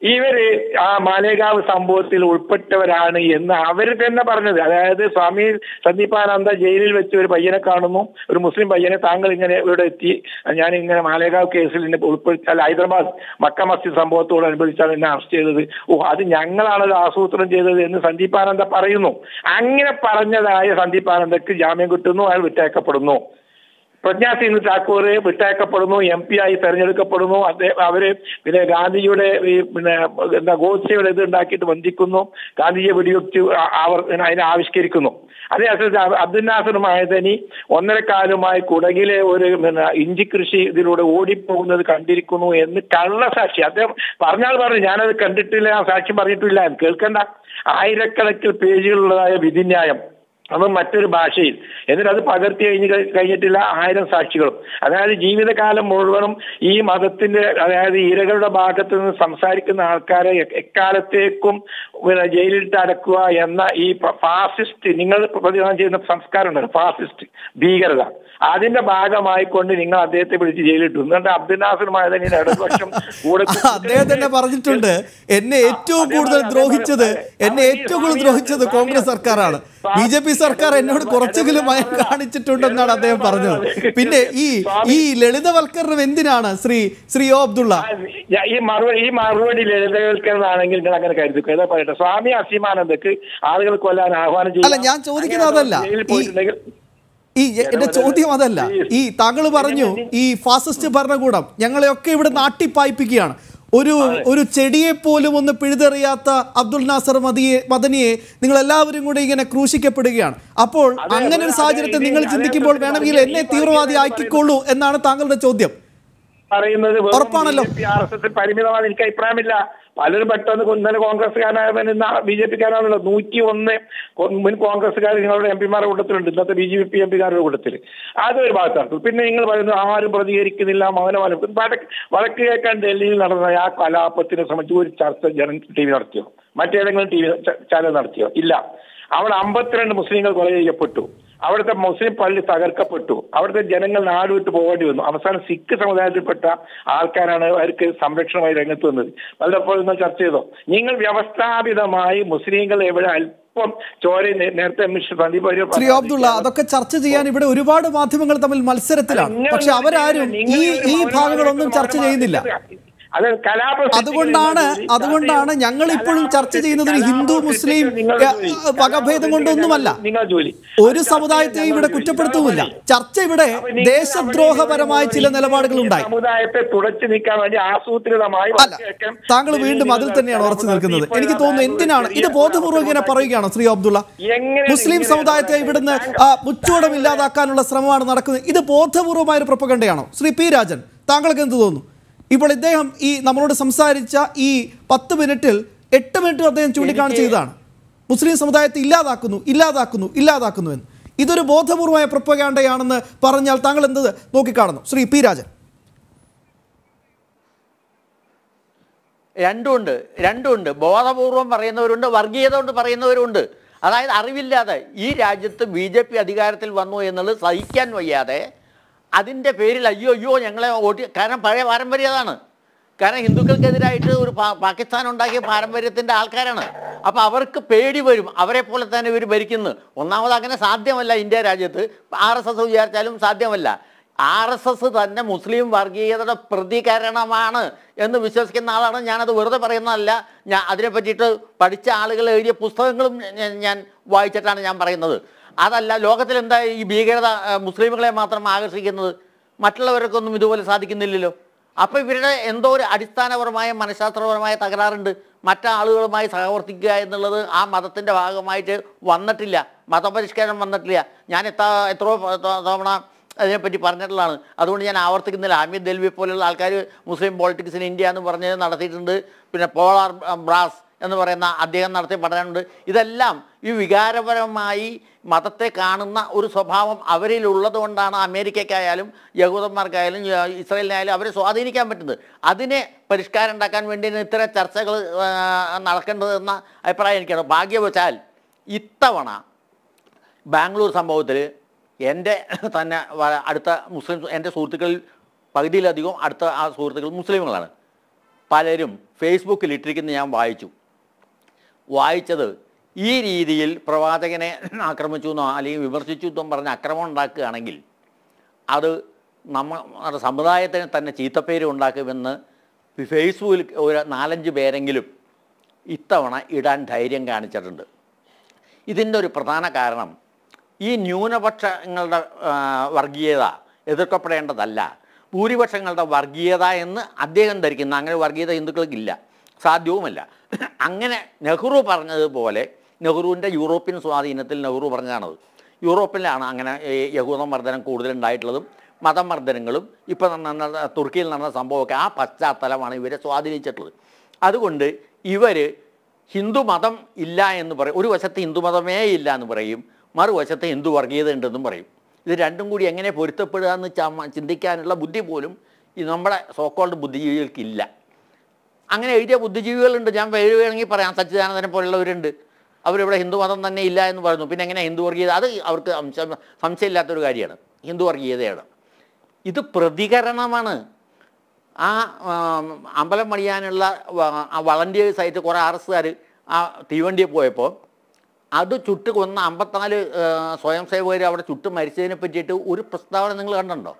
ഇവര് ആ മാലേഗാവ് സംഭവത്തിൽ ഉൾപ്പെട്ടവരാണ് എന്ന് അവർ തന്നെ പറഞ്ഞത് അതായത് സ്വാമി സന്ദീപാനന്ദ ജയിലിൽ വെച്ച് ഒരു പയ്യനെ കാണുന്നു ഒരു മുസ്ലിം പയ്യനെ താങ്കൾ ഇങ്ങനെ ഇവിടെ എത്തി ഞാൻ ഇങ്ങനെ മാലേഗാവ് കേസിൽ എന്നെ ഉൾപ്പെടുത്താൽ ഹൈദരാബാദ് മക്ക മസ്ജിദ് സംഭവത്തോടനുബന്ധിച്ചാണ് എന്നെ അറസ്റ്റ് ചെയ്തത് ഓ അത് ഞങ്ങളാണത് ആസൂത്രണം ചെയ്തത് എന്ന് സന്ദീപാനന്ദ പറയുന്നു അങ്ങനെ പറഞ്ഞതായ സന്ദീപാനന്ദക്ക് ജാമ്യം കിട്ടുന്നു അയാൾ വിട്ടയക്കപ്പെടുന്നു പ്രജ്ഞാ സിംഗ് ഠാക്കൂർ വിട്ടയക്കപ്പെടുന്നു എം പി ആയി തെരഞ്ഞെടുക്കപ്പെടുന്നു അദ്ദേഹം അവര് പിന്നെ ഗാന്ധിജിയുടെ ഈ പിന്നെ എന്താ ഗോഡ്സെയുടെ ഇത് ഉണ്ടാക്കിയിട്ട് ബന്ധിക്കുന്നു ഗാന്ധിജിയെ വെടിവെച്ച് ആ- അവർ അതിനെ ആവിഷ്കരിക്കുന്നു അതേ അസൽ അബ്ദുൽ നാസർ മഹദനി ഒന്നര കാലമായി കുടകിലെ ഒരു പിന്നെ ഇഞ്ചി കൃഷി ഇതിലൂടെ ഓടിപ്പോകുന്നത് കണ്ടിരിക്കുന്നു എന്ന് കള്ളസാക്ഷി അദ്ദേഹം പറഞ്ഞാൽ പറഞ്ഞു ഞാനത് കണ്ടിട്ടില്ല ആ സാക്ഷ്യം പറഞ്ഞിട്ടില്ല കേൾക്കണ്ട ആയിരക്കണക്കിന് പേജുകളുള്ളതായ വിധിന്യായം അതും മറ്റൊരു ഭാഷയിൽ എന്നിട്ട് അത് പകർത്തി കഴിഞ്ഞ് കഴി- കഴിഞ്ഞിട്ടില്ല ആയിരം സാക്ഷികളും അതായത് ജീവിതകാലം മുഴുവനും ഈ മതത്തിന്റെ അതായത് ഇരകളുടെ ഭാഗത്ത് നിന്ന് സംസാരിക്കുന്ന ആൾക്കാരെ എ- എക്കാലത്തേക്കും പിന്നെ ജയിലിലിട്ട് അടക്കുക എന്ന ഈ ഫ- ഫാസിസ്റ്റ് നിങ്ങൾ പ്രതിനിധാനം ചെയ്യുന്ന സംസ്കാരം ഉണ്ടല്ലോ ഫാസിസ്റ്റ് ഭീകരത അതിന്റെ ഭാഗമായിക്കൊണ്ട് നിങ്ങൾ അദ്ദേഹത്തെ പിടിച്ച് ജയിലിട്ടു എന്നിട്ട് അബ്ദുൽ നാസർ മഹദനിയുടെ ഇടതുപക്ഷം കൂടെ അദ്ദേഹം തന്നെ പറഞ്ഞിട്ടുണ്ട് എന്നെ ഏറ്റവും കൂടുതൽ ദ്രോഹിച്ചത് എന്നെ ഏറ്റവും കൂടുതൽ ദ്രോഹിച്ചത് കോൺഗ്രസ് സർക്കാരാണ് ബി ജെ പി സർക്കാർ എന്നോട് കുറച്ചെങ്കിലും ഭയം കാണിച്ചിട്ടുണ്ടെന്നാണ് അദ്ദേഹം പറഞ്ഞത് പിന്നെ ഈ ഈ ലളിതവൽക്കരണം എന്തിനാണ് ശ്രീ ശ്രീ ഒ അബ്ദുള്ള ഞാൻ ഈ മറുപടി ഈ മറുപടി ലളിതവൽക്കരണമാണെങ്കിൽ നിങ്ങൾ അങ്ങനെ കരുതിക്കും ഏതാ പറയട്ടെ സ്വാമി അസീമാനന്ദക്ക് ആളുകൾ കൊല്ലാൻ ആഹ്വാനം അല്ല, ഞാൻ ചോദിക്കുന്നത് അതല്ല. ജയിലിൽ ഈ- പോയിട്ടുണ്ടെങ്കിൽ ഈ എന്റെ ചോദ്യം അതല്ല ഈ താങ്കൾ പറഞ്ഞു ഈ ഫാസിസ്റ്റ് ഭരണകൂടം ഞങ്ങളെയൊക്കെ ഇവിടെ നാട്ടിപ്പായിപ്പിക്കുകയാണ് ഒരു ഒരു ചെടിയെ പോലും ഒന്ന് പിഴുതെറിയാത്ത അബ്ദുൽ നാസർ മദിയെ മദനിയെ നിങ്ങൾ എല്ലാവരും കൂടെ ഇങ്ങനെ ക്രൂശിക്കപ്പെടുകയാണ് അപ്പോൾ അതെ, അങ്ങനെ ഒരു അതെ, സാഹചര്യത്തിൽ ഇത് നിങ്ങൾ ഞാൻ ചിന്തിക്കുമ്പോൾ നേരത്തെ വേണമെങ്കിൽ പറഞ്ഞ എന്നെ ഈ തീവ്രവാദി പറയുന്നത് ആക്കിക്കൊള്ളൂ എന്നാണ് താങ്കളുടെ ചോദ്യം പറയുന്നത് ഉറപ്പാണല്ലോ. ആർ എസ് എസ് പരിമിതമാണ് എനിക്ക് അഭിപ്രായമില്ല പലരും പെട്ടെന്ന് ഇന്നലെ കോൺഗ്രസ്സുകാരനായവൻ ഇന്ന് ബി ജെ പിക്കാരാണല്ലോ നൂറ്റി ഒന്ന് കൊ- മുൻ കോൺഗ്രസ്സുകാർ നിങ്ങളുടെ എം പിമാരുടെ കൂട്ടത്തിലുണ്ട് ഇന്നത്തെ ബി ജെ പി എം പിക്കാരുടെ കൂട്ടത്തിൽ അതൊരു ഭാഗത്താണ് പിന്നെ നിങ്ങൾ പറയുന്നത് ആരും പ്രതികരിക്കുന്നില്ല മൗനമാണ് വടക്ക് വടക്ക് കേൾക്കാൻ ഡൽഹിയിൽ നടന്ന ആ കലാപത്തിനെ സംബന്ധിച്ച് ഒരു ചർച്ച ജനം ടി വി നടത്തിയോ മറ്റേതെങ്കിലും ടി വി ചാനൽ നടത്തിയോ ഇല്ല അവിടെ അമ്പത്തിരണ്ട് മുസ്ലിങ്ങൾ കൊല ചെയ്യപ്പെട്ടു അവിടുത്തെ മുസ്ലിം പള്ളി തകർക്കപ്പെട്ടു അവിടുത്തെ ജനങ്ങൾ നാട് വിട്ട് പോകേണ്ടി വന്നു അവസാനം സിഖ് സമുദായത്തിൽപ്പെട്ട ആൾക്കാരാണ് അവർക്ക് സംരക്ഷണമായി രംഗത്ത് വന്നത് പലപ്പോഴും നിങ്ങൾ ചർച്ച ചെയ്തോ നിങ്ങൾ വ്യവസ്ഥാപിതമായി മുസ്ലിങ്ങൾ എവിടെ അല്പം ചോര നേ- നേരത്തെ മിസ്റ്റർ സന്ദീപ് വാര്യർ ശ്രീ പറഞ്ഞു. അബ്ദുള്ള അതൊക്കെ ചർച്ച ചെയ്യാൻ ഇവിടെ ഒരുപാട് മാധ്യമങ്ങൾ തമ്മിൽ മത്സരത്തിലാണ് നിങ്ങൾ പക്ഷെ അവരാരും നിങ്ങൾ ഈ ഈ മൗനമായി ഭാഗങ്ങളൊന്നും ചർച്ച മൗനമായി ചെയ്യുന്നില്ല അത് കലാപ അതുകൊണ്ടാണ് അതുകൊണ്ടാണ് ഞങ്ങൾ ഇപ്പോഴും ചർച്ച ചെയ്യുന്നത് ഒരു ഹിന്ദു മുസ്ലിം ഏ, വകഭേദം കൊണ്ടൊന്നുമല്ല നിങ്ങൾ ജോലി ഒരു സമുദായത്തെയും ഇവിടെ കുറ്റപ്പെടുത്തുന്നില്ല ചർച്ച ഇവിടെ ദേശദ്രോഹപരമായ ചില നിലപാടുകൾ ഉണ്ടായി സമുദായത്തെ തുടച്ചു നീക്കാൻ വേണ്ടി ആസൂത്രിതമായി അല്ല താങ്കൾ വീണ്ടും അതിൽ തന്നെയാണ് ഉറച്ചു നിൽക്കുന്നത് എനിക്ക് തോന്നുന്നു എന്തിനാണ് ഇത് ബോധപൂർവ്വം ഇങ്ങനെ പറയുകയാണോ ശ്രീ അബ്ദുള്ള എങ്ങനെ മുസ്ലിം ഇങ്ങനെ സമുദായത്തെ ഇവിടുന്ന് ആ, മുച്ചോടം ഇല്ലാതാക്കാനുള്ള ശ്രമമാണ് നടക്കുന്നത് ഇത് ബോധപൂർവമായ ഒരു പ്രൊപ്പഗണ്ടയാണോ ശ്രീ പി രാജൻ താങ്കൾക്ക് എന്ത് തോന്നുന്നു ഇപ്പോൾ ഇദ്ദേഹം ഈ നമ്മളോട് സംസാരിച്ച ഈ പത്ത് മിനിറ്റിൽ എട്ട് മിനിറ്റ് അദ്ദേഹം ചൂണ്ടിക്കാണിച്ചതാണ് മുസ്ലിം സമുദായത്തെ ഇല്ലാതാക്കുന്നു ഇല്ലാതാക്കുന്നു ഇല്ലാതാക്കുന്നു എന്ന് ഇതൊരു ബോധപൂർവമായ പ്രൊപ്പഗാണ്ടയാണെന്ന് പറഞ്ഞാൽ താങ്കൾ എന്ത് നോക്കിക്കാണുന്നു ശ്രീ പി രാജൻ രണ്ടുമുണ്ട് രണ്ടുമുണ്ട് ബോധപൂർവം പറയുന്നവരുണ്ട് വർഗീയത കൊണ്ട് പറയുന്നവരുണ്ട് അതായത് അറിവില്ലാതെ ഈ രാജ്യത്ത് ബി ജെ പി അധികാരത്തിൽ വന്നു എന്നുള്ളത് സഹിക്കാൻ വയ്യാതെ അതിൻ്റെ പേരിൽ അയ്യോ അയ്യോ ഞങ്ങളെ വോട്ട് കാരണം പഴയ പാരമ്പര്യം അതാണ് കാരണം ഹിന്ദുക്കൾക്കെതിരായിട്ട് ഒരു പാ- പാകിസ്ഥാൻ ഉണ്ടാക്കിയ പാരമ്പര്യത്തിൻ്റെ ആൾക്കാരാണ് അപ്പോൾ അവർക്ക് പേടി വരും അവരെ പോലെ തന്നെ ഇവർ ഭരിക്കുന്നു ഒന്നാമത് അങ്ങനെ സാധ്യമല്ല ഇന്ത്യ രാജ്യത്ത് ആർ എസ് എസ് വിചാരിച്ചാലും സാധ്യമല്ല ആർ എസ് എസ് തന്നെ മുസ്ലിം വർഗീയതയുടെ പ്രതികരണമാണ് എന്ന് വിശ്വസിക്കുന്ന ആളാണ് ഞാനത് വെറുതെ പറയുന്നതല്ല ഞാൻ അതിനെ പറ്റിയിട്ട് പഠിച്ച ആളുകൾ എഴുതിയ പുസ്തകങ്ങളും ഞാൻ- ഞാൻ വായിച്ചിട്ടാണ് ഞാൻ പറയുന്നത് അതല്ല ലോകത്തിൽ എന്താ ഈ ഭീകരത ആ, മുസ്ലിമുകളെ മാത്രം ആകർഷിക്കുന്നത് മറ്റുള്ളവർക്കൊന്നും ഇതുപോലെ സാധിക്കുന്നില്ലല്ലോ അപ്പൊ ഇവരുടെ എന്തോ ഒരു അടിസ്ഥാനപരമായ മനഃശാസ്ത്രപരമായ തകരാറുണ്ട് മറ്റാളുകളുമായി സഹവർത്തിക്കുക എന്നുള്ളത് ആ മതത്തിന്റെ ഭാഗമായിട്ട് വന്നിട്ടില്ല മതപരിഷ്കാരം വന്നിട്ടില്ല ഞാൻ എത്ര എത്രയോ ത- തവണ അതിനെപ്പറ്റി പറഞ്ഞിട്ടുള്ളതാണ് അതുകൊണ്ട് ഞാൻ ആവർത്തിക്കുന്നില്ല അമിത് ദൽവി പോലുള്ള ആൾക്കാർ മുസ്ലിം പോളിറ്റിക്സ് ഇൻ ഇന്ത്യ എന്ന് പറഞ്ഞ് നടത്തിയിട്ടുണ്ട് പിന്നെ പോളാർ ബ്രാസ് എന്ന് പറയുന്ന അദ്ദേഹം നടത്തിയ പഠനമുണ്ട് ഇതെല്ലാം ഈ വികാരപരമായി മതത്തെ കാണുന്ന ഒരു സ്വഭാവം അവരിൽ ഉള്ളത് കൊണ്ടാണ് അമേരിക്കയ്ക്കായാലും യഹൂദന്മാർക്കായാലും യ- ഇസ്രായേലിനായാലും അവരെ സ്വാധീനിക്കാൻ പറ്റുന്നത് അതിനെ പരിഷ്കാരം ഉണ്ടാക്കാൻ വേണ്ടിയാണ് ഇത്തരം ചർച്ചകൾ ആ, നടക്കേണ്ടതെന്ന അഭിപ്രായം എനിക്കാണ് ഭാഗ്യവശാൽ ഇത്തവണ ബാംഗ്ലൂർ സംഭവത്തിൽ എൻ്റെ തന്നെ വ- അടുത്ത മുസ്ലിം എൻ്റെ സുഹൃത്തുക്കളിൽ പകുതിയിലധികം അടുത്ത ആ സുഹൃത്തുക്കൾ മുസ്ലിമുകളാണ് പലരും ഫേസ്ബുക്കിൽ ഇട്ടിരിക്കുന്നത് ഞാൻ വായിച്ചു വായിച്ചത് ഈ രീതിയിൽ പ്രവാചകനെ ആക്രമിച്ചു എന്നോ അല്ലെങ്കിൽ വിമർശിച്ചു എന്നും പറഞ്ഞ് അക്രമം ഉണ്ടാക്കുകയാണെങ്കിൽ അത് നമ്മ നമ്മുടെ സമുദായത്തിന് തന്നെ ചീത്തപ്പേര് ഉണ്ടാക്കുമെന്ന് ഫേസ്ബുക്കിൽ ഒരു നാലഞ്ച് പേരെങ്കിലും ഇത്തവണ ഇടാൻ ധൈര്യം കാണിച്ചിട്ടുണ്ട് ഇതിൻ്റെ ഒരു പ്രധാന കാരണം ഈ ന്യൂനപക്ഷങ്ങളുടെ ആ, വർഗീയത എതിർക്കപ്പെടേണ്ടതല്ല ഭൂരിപക്ഷങ്ങളുടെ വർഗീയത എന്ന് അദ്ദേഹം ധരിക്കുന്ന അങ്ങനെ വർഗീയത ഹിന്ദുക്കൾക്കില്ല സാധ്യവുമല്ല അങ്ങനെ നെഹ്റു പറഞ്ഞതുപോലെ നെഹ്റുവിൻ്റെ യൂറോപ്യൻ സ്വാധീനത്തിൽ നെഹ്റു പറഞ്ഞതാണത് യൂറോപ്പിലാണ് അങ്ങനെ ഈ യഹൂദ മർദ്ദനം കൂടുതലുണ്ടായിട്ടുള്ളതും മതമർദ്ദനങ്ങളും ഇപ്പം നടന്ന തുർക്കിയിൽ നടന്ന സംഭവമൊക്കെ ആ പശ്ചാത്തലമാണ് ഇവരെ സ്വാധീനിച്ചിട്ടുള്ളത് അതുകൊണ്ട് ഇവർ ഹിന്ദു മതം ഇല്ല എന്ന് പറയും ഒരു വശത്ത് ഹിന്ദു മതമേ ഇല്ല എന്ന് പറയും മറുവശത്ത് ഹിന്ദു വർഗീയത ഉണ്ടെന്നും പറയും ഇത് രണ്ടും കൂടി എങ്ങനെ പൊരുത്തപ്പെടുക എന്ന് ചമ- ചിന്തിക്കാനുള്ള ബുദ്ധി പോലും ഈ നമ്മുടെ സോക്കോൾഡ് ബുദ്ധിജീവികൾക്കില്ല അങ്ങനെ എഴുതിയ ബുദ്ധിജീവികളുണ്ട് ഞാൻ പേര് വേണമെങ്കിൽ പറയാം സച്ചിദാനന്ദനെ പോലുള്ളവരുണ്ട് അവരിവിടെ ഹിന്ദു മതം തന്നെ ഇല്ല എന്ന് പറയുന്നു പിന്നെ എങ്ങനെ ഹിന്ദു വർഗീയത അത് അവർക്ക് അംശം സംശയമില്ലാത്തൊരു കാര്യമാണ് ഹിന്ദു വർഗീയതയാണ് ഇത് പ്രതികരണമാണ് ആ ആം, അമ്പലം പണിയാനുള്ള വ- ആ വളണ്ടിയേഴ്സായിട്ട് കുറേ ആർഎസ്സുകാർ ആ തീവണ്ടിയിൽ പോയപ്പോൾ അത് ചുട്ട് കൊന്ന അമ്പത്തിനാല് ആ, സ്വയം സേവകർ അവിടെ ചുട്ട് മരിച്ചതിനെ പറ്റിയിട്ട് ഒരു പ്രസ്താവന നിങ്ങൾ കണ്ടുണ്ടോ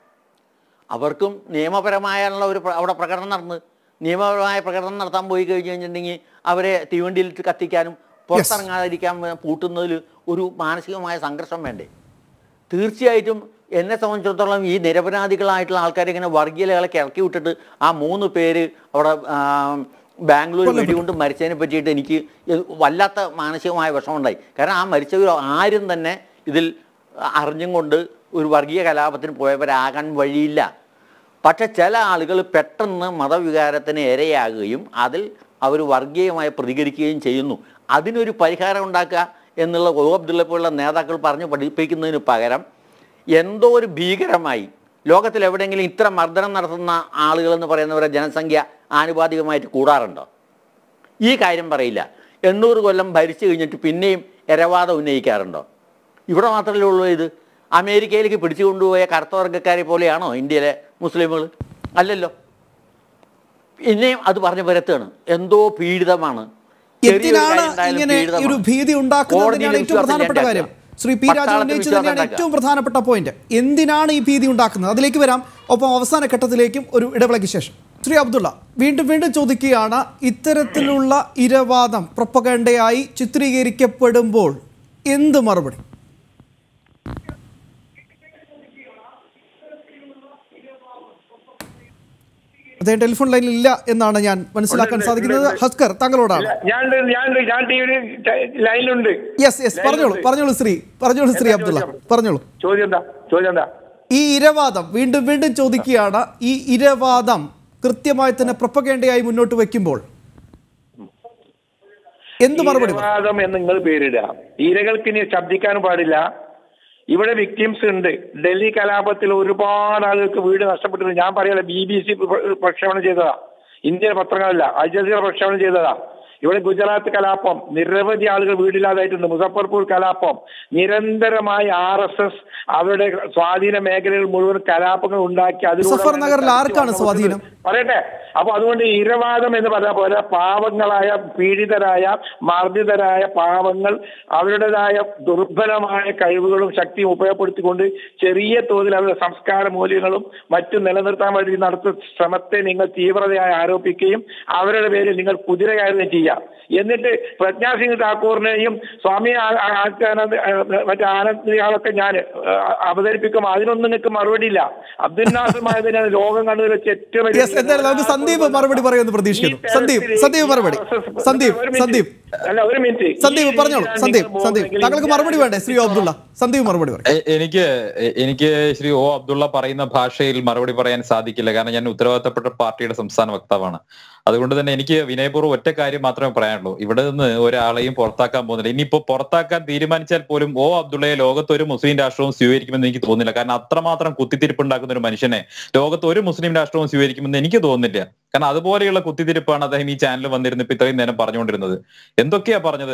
അവർക്കും നിയമപരമായുള്ള ഒരു പ്ര- അവിടെ പ്രകടനം നടന്ന് നിയമപരമായ പ്രകടനം നടത്താൻ പോയി കഴിഞ്ഞ് കഴിഞ്ഞിട്ടുണ്ടെങ്കിൽ അവരെ തീവണ്ടിയിലിട്ട് കത്തിക്കാനും പുറത്തിറങ്ങാതിരിക്കാൻ വേ- പൂട്ടുന്നതിൽ ഒരു മാനസികമായ സംഘർഷം വേണ്ടേ തീർച്ചയായിട്ടും എന്നെ സംബന്ധിച്ചിടത്തോളം ഈ നിരപരാധികളായിട്ടുള്ള ആൾക്കാരെ ഇങ്ങനെ വർഗീയതകളൊക്കെ ഇറക്കി വിട്ടിട്ട് ആ മൂന്ന് പേര് അവിടെ ആ, ബാംഗ്ലൂർ വെടികൊണ്ട് മരിച്ചതിനെ പറ്റിയിട്ട് എനിക്ക് ഇത് വല്ലാത്ത മാനസികമായ വിഷമമുണ്ടായി കാരണം ആ മരിച്ചവർ ആരും തന്നെ ഇതിൽ അറിഞ്ഞും കൊണ്ട് ഒരു വർഗീയ കലാപത്തിന് പോയവരാകാൻ വഴിയില്ല പക്ഷെ ചില ആളുകൾ പെട്ടെന്ന് മതവികാരത്തിന് ഇരയാകുകയും അതിൽ അവർ വർഗീയമായി പ്രതികരിക്കുകയും ചെയ്യുന്നു അതിനൊരു പരിഹാരം ഉണ്ടാക്കുക എന്നുള്ള ഒ അബ്ദുള്ള പോലുള്ള നേതാക്കൾ പറഞ്ഞ് പഠിപ്പിക്കുന്നതിന് പകരം എന്തോ ഒരു ഭീകരമായി ലോകത്തിൽ എവിടെയെങ്കിലും ഇത്ര മർദ്ദനം നടത്തുന്ന ആളുകൾ എന്ന് പറയുന്നവരെ ജനസംഖ്യ ആനുപാതികമായിട്ട് കൂടാറുണ്ടോ ഈ കാര്യം പറയില്ല എണ്ണൂറ് കൊല്ലം ഭരിച്ചു കഴിഞ്ഞിട്ട് പിന്നെയും ഇരവാദം ഉന്നയിക്കാറുണ്ടോ ഇവിടെ മാത്രമല്ലേ ഉള്ളൂ ഇത് അമേരിക്കയിലേക്ക് പിടിച്ചു കൊണ്ടുപോയ കറുത്ത വർഗ്ഗക്കാരെ പോലെയാണോ ഇന്ത്യയിലെ മുസ്ലിമുകൾ അല്ലല്ലോ പിന്നെയും അത് പറഞ്ഞു പരത്തുകയാണ് എന്തോ പീഡിതമാണ് ചെറിയൊരു എന്തിനാണ് കാര്യം ഉണ്ടായാലും ഇങ്ങനെ പീഡിതമാണ്. ഒരു ഭീതി ഉണ്ടാക്കുന്നതിനാണ് കോടതിയിൽ ഏറ്റവും വിശ്വാസം പ്രധാനപ്പെട്ട കാര്യം ഇല്ലാണ്ടാക്കുക. ശ്രീ പി രാജു പട്ടാളത്തിൽ ഉന്നയിച്ചത് വിശ്വാസം തന്നെയാണ് ഉണ്ടാക്കുക. ഏറ്റവും പ്രധാനപ്പെട്ട പോയിന്റ് എന്തിനാണ് ഈ ഭീതി ഉണ്ടാക്കുന്നത് അതിലേക്ക് വരാം ഒപ്പം അവസാന ഘട്ടത്തിലേക്കും ഒരു ഇടവേളയ്ക്ക് ശേഷം ശ്രീ അബ്ദുള്ള വീണ്ടും വീണ്ടും ചോദിക്കുകയാണ് ഇത്തരത്തിലുള്ള ഇരവാദം പ്രൊപ്പഗണ്ടയായി ചിത്രീകരിക്കപ്പെടുമ്പോൾ എന്ത് മറുപടി അദ്ദേഹം ടെലിഫോൺ ലൈനിൽ ഇല്ല എന്നാണ് ഞാൻ മനസ്സിലാക്കാൻ സാധിക്കുന്നത് ഹസ്കർ താങ്കളോടാണ് ഞാൻ ഞാൻ ഞാൻ ടി വിയിൽ ലൈനിലുണ്ട് യെസ് യെസ് പറഞ്ഞോളൂ പറഞ്ഞോളൂ ശ്രീ പറഞ്ഞോളൂ ശ്രീ എന്താ അബ്ദുള്ള ചോദ്യം? പറഞ്ഞോളൂ ചോദ്യം എന്താ ചോദ്യം എന്താ ഈ ഇരവാദം വീണ്ടും വീണ്ടും ചോദിക്കുകയാണ് ഈ ഇരവാദം കൃത്യമായി തന്നെ പ്രൊപ്പഗേണ്ടയായി മുന്നോട്ട് വെക്കുമ്പോൾ എന്ത് മറുപടി പറയും? തീവ്രവാദം എന്ന് നിങ്ങൾ പേരിടുക ഇരകൾക്ക് ഇനി ശബ്ദിക്കാനും പാടില്ല ഇവിടെ വിക്ടിംസ് ഉണ്ട് ഡൽഹി കലാപത്തിൽ ഒരുപാട് ആളുകൾക്ക് വീട് നഷ്ടപ്പെട്ടിട്ടുണ്ട് ഞാൻ പറയല ബി ബി സി പ്രക്ഷേപണം ചെയ്തതാ ഇന്ത്യൻ പത്രങ്ങളല്ല അൽ ജസീറ പ്രക്ഷേപണം ചെയ്തതാ ഇവിടെ ഗുജറാത്ത് കലാപം നിരവധി ആളുകൾ വീടില്ലാതായിട്ടുണ്ട് മുസഫർപൂർ കലാപം നിരന്തരമായി ആർ എസ് എസ് അവരുടെ സ്വാധീന മേഖലകൾ മുഴുവൻ കലാപങ്ങൾ ഉണ്ടാക്കി മുസഫർ നഗറിൽ ആർക്കാണ് സ്വാധീനം? പറയട്ടെ അപ്പൊ അതുകൊണ്ട് ഇരവാദം എന്ന് പറഞ്ഞ പോലെ പാവങ്ങളായ പീഡിതരായ മർദ്ദിതരായ പാവങ്ങൾ അവരുടേതായ ദുർബലമായ കഴിവുകളും ശക്തിയും ഉപയോഗപ്പെടുത്തിക്കൊണ്ട് ചെറിയ തോതിൽ അവരുടെ സംസ്കാര മൂല്യങ്ങളും മറ്റും നിലനിർത്താൻ വേണ്ടി നടത്തുന്ന ശ്രമത്തെ നിങ്ങൾ തീവ്രതയായി ആരോപിക്കുകയും അവരുടെ പേരിൽ നിങ്ങൾ കുതിര കയറുകയും ചെയ്യാം എന്നിട്ട് പ്രജ്ഞാ സിംഗ് ഠാക്കൂറിനെയും സ്വാമി ആ- ആ- ആനന്ദ് ആ, മറ്റേ ആനന്ദ് ഞാൻ അവതരിപ്പിക്കുമ്പോൾ അതിനൊന്നും നിങ്ങൾക്ക് മറുപടിയില്ല അബ്ദുൽ നാസർ മഹദിനാണ് ലോകം കണ്ടതിൽ വെച്ച് ഏറ്റവും വലിയ യെസ് എന്തായാലും നമുക്ക് സന്ദീപ് മറുപടി പറയുമെന്ന് പ്രതീക്ഷിക്കുന്നു ഈ സന്ദീപ് തരത്തിൽ സന്ദീപ് മറുപടി ഈ RSS സന്ദീപ് ഒരു മിനിറ്റ്. സന്ദീപ് അല്ല ഒരു മിനിറ്റ് സന്ദീപ് ഈ പറഞ്ഞോളൂ രീതിയിലാണ് സന്ദീപ് നിങ്ങൾ സന്ദീപ് പോകുന്നതെങ്കിൽ താങ്കൾക്ക് മറുപടി വേണ്ടേ ശ്രീ അബ്ദുള്ള സന്ദീപ് മറുപടി പറയും എ- എനിക്ക് എ- എനിക്ക് ശ്രീ ഒ അബ്ദുള്ള പറയുന്ന ഭാഷയിൽ മറുപടി പറയാൻ സാധിക്കില്ല കാരണം ഞാൻ ഉത്തരവാദിത്തപ്പെട്ട പാർട്ടിയുടെ സംസ്ഥാന വക്താവാണ് അതുകൊണ്ട് തന്നെ എനിക്ക് വിനയപൂർവ്വം ഒറ്റ കാര്യം മാത്രമേ പറയാനുള്ളൂ ഇവിടെ നിന്ന് ഒരാളെയും പുറത്താക്കാൻ പോകുന്നില്ല ഇനിയിപ്പോ പുറത്താക്കാൻ തീരുമാനിച്ചാൽ പോലും ഒ അബ്ദുള്ളയെ ലോകത്ത് ഒരു മുസ്ലിം രാഷ്ട്രവും സ്വീകരിക്കുമെന്ന് എനിക്ക് തോന്നുന്നില്ല കാരണം അത്രമാത്രം കുത്തിത്തിരിപ്പുണ്ടാക്കുന്ന ഒരു മനുഷ്യനെ ലോകത്ത് ഒരു മുസ്ലിം രാഷ്ട്രവും സ്വീകരിക്കുമെന്ന് എനിക്ക് തോന്നുന്നില്ല കാരണം അതുപോലെയുള്ള കുത്തിത്തിരിപ്പാണ് അദ്ദേഹം ഈ ചാനൽ വന്നിരുന്ന് ഇപ്പൊ ഇത്രയും നേരം പറഞ്ഞുകൊണ്ടിരുന്നത് എന്തൊക്കെയാ പറഞ്ഞത്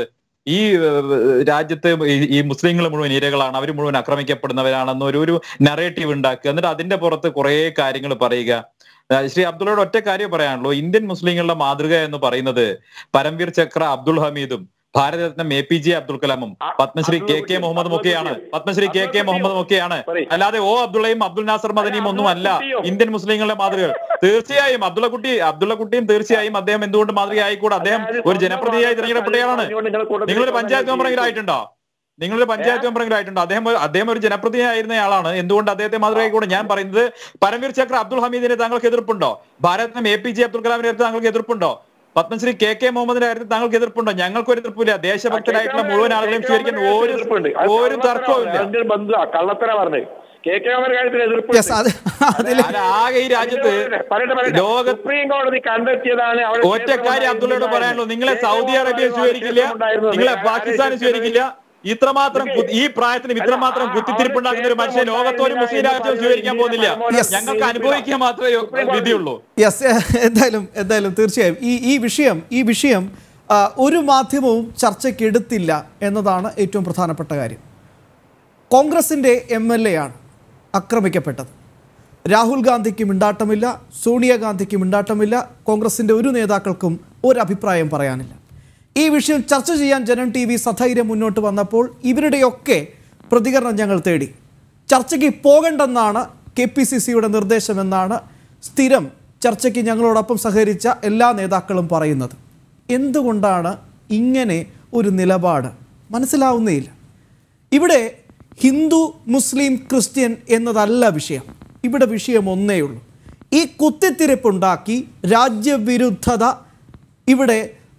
ഈ ഏഹ്, രാജ്യത്ത് ഈ- ഈ മുസ്ലിങ്ങൾ മുഴുവൻ ഇരകളാണ് അവർ മുഴുവൻ ആക്രമിക്കപ്പെടുന്നവരാണെന്ന് ഒരു ഒരു നറേറ്റീവ് ഉണ്ടാക്കുക എന്നിട്ട് അതിന്റെ പുറത്ത് കുറെ കാര്യങ്ങൾ പറയുക ആ, ശ്രീ അബ്ദുള്ളയുടെ ഒറ്റ കാര്യം പറയാനുള്ളൂ ഇന്ത്യൻ മുസ്ലിങ്ങളുടെ മാതൃക എന്ന് പറയുന്നത് പരംവീർ ചക്ര അബ്ദുൾ ഹമീദും ഭാരതരത്നം എ പി ജെ അബ്ദുൽ കലാമും പത്മശ്രീ കെ കെ മുഹമ്മദും ഒക്കെയാണ് പത്മശ്രീ കെ കെ മുഹമ്മദും ഒക്കെയാണ് അല്ലാതെ ഓ അബ്ദുള്ളയും അബ്ദുൽ നാസർ മദനിയും ഒന്നും അല്ല ഇന്ത്യൻ മുസ്ലിങ്ങളുടെ മാതൃകകൾ തീർച്ചയായും അബ്ദുള്ള കുട്ടി അബ്ദുള്ള കുട്ടിയും തീർച്ചയായും അദ്ദേഹം എന്തുകൊണ്ട് മാതൃക ആയിക്കൂടെ അദ്ദേഹം ഒരു ജനപ്രതിനിധിയായി തിരഞ്ഞെടുക്കപ്പെട്ടയാളാണ് നിങ്ങളൊരു പഞ്ചായത്ത് മെമ്പറെങ്കിലും ആയിട്ടുണ്ടോ നിങ്ങളൊരു പഞ്ചായത്ത് മെമ്പറെങ്കിലും ആയിട്ടുണ്ടോ അദ്ദേഹം ഒരു- അദ്ദേഹം ഒരു ജനപ്രതിനിധി ആയിരുന്നയാളാണ് എന്തുകൊണ്ട് അദ്ദേഹത്തെ മാതൃകയായി കൂടെ ഞാൻ പറയുന്നത് പരംവീർ ചക്ര അബ്ദുൾ ഹമീദിനെ താങ്കൾക്ക് എതിർപ്പുണ്ടോ ഭാരതം എ പി ജെ അബ്ദുൽ കലാമിന്റെ കാര്യത്തിൽ താങ്കൾക്ക് എതിർപ്പുണ്ടോ പത്മശ്രീ കെ കെ മുഹമ്മദിന്റെ കാര്യത്തിൽ താങ്കൾക്ക് എതിർപ്പുണ്ടോ ഞങ്ങൾക്ക് ഒരു എതിർപ്പില്ല ദേശഭക്തരായിട്ടുള്ള മുഴുവൻ ആളുകളെയും സ്വീകരിക്കുന്ന ഒരു ഒരു തർക്കവും ഇല്ല ബന്ധുവാ കള്ളത്തര പറഞ്ഞു കെ കെ അവരുടെ കാര്യത്തിൽ എതിർപ്പ് യെസ് അത് അതിൽ അത് ആകെ ഈ രാജ്യത്ത് പറയട്ടെ, പറയട്ടെ. ലോക സുപ്രീം കോടതി കണ്ടെത്തിയതാണ് അവിടെ ഒറ്റ കാര്യം അബ്ദുള്ളയോട് പറയാനുള്ളൂ നിങ്ങളെ സൗദി അറേബ്യ സ്വീകരിക്കില്ല നിങ്ങളെ പാകിസ്ഥാൻ സ്വീകരിക്കില്ല ഇത്രമാത്രം കു- ഈ പ്രായത്തിലും ഇത്രമാത്രം കുത്തിത്തിരിപ്പുണ്ടാക്കുന്ന ഒരു മനുഷ്യൻ ലോകത്തോരും മുസ്ലിം രാജ്യവും സ്വീകരിക്കാൻ പോകുന്നില്ല Yes. ഞങ്ങൾക്ക് അനുഭവിക്കാൻ മാത്രമേ വിധിയുള്ളൂ യെസ് എന്തായാലും എന്തായാലും തീർച്ചയായും ഈ ഈ വിഷയം ഈ വിഷയം ആ, ഒരു മാധ്യമവും ചർച്ചയ്ക്ക് എടുത്തില്ല എന്നതാണ് ഏറ്റവും പ്രധാനപ്പെട്ട കാര്യം കോൺഗ്രസിൻ്റെ എം എൽ എ ആണ് ആക്രമിക്കപ്പെട്ടത് രാഹുൽ ഗാന്ധിക്ക് മിണ്ടാട്ടമില്ല സോണിയാഗാന്ധിക്ക് മിണ്ടാട്ടമില്ല കോൺഗ്രസിൻ്റെ ഒരു നേതാക്കൾക്കും ഒരു അഭിപ്രായം പറയാനില്ല ഈ വിഷയം ചർച്ച ചെയ്യാൻ ജനം ടി വി സധൈര്യം മുന്നോട്ട് വന്നപ്പോൾ ഇവരുടെയൊക്കെ പ്രതികരണം ഞങ്ങൾ തേടി ചർച്ചയ്ക്ക് പോകണ്ടെന്നാണ് കെ പി സി സിയുടെ നിർദ്ദേശമെന്നാണ് സ്ഥിരം ചർച്ചയ്ക്ക് ഞങ്ങളോടൊപ്പം സഹകരിച്ച എല്ലാ നേതാക്കളും പറയുന്നത് എന്തുകൊണ്ടാണ് ഇങ്ങനെ ഒരു നിലപാട് മനസ്സിലാവുന്നേയില്ല ഇവിടെ ഹിന്ദു മുസ്ലിം ക്രിസ്ത്യൻ എന്നതല്ല വിഷയം ഇവിടെ വിഷയം ഒന്നേ ഉള്ളൂ ഈ കുത്തിത്തിരിപ്പുണ്ടാക്കി രാജ്യവിരുദ്ധത ഇവിടെ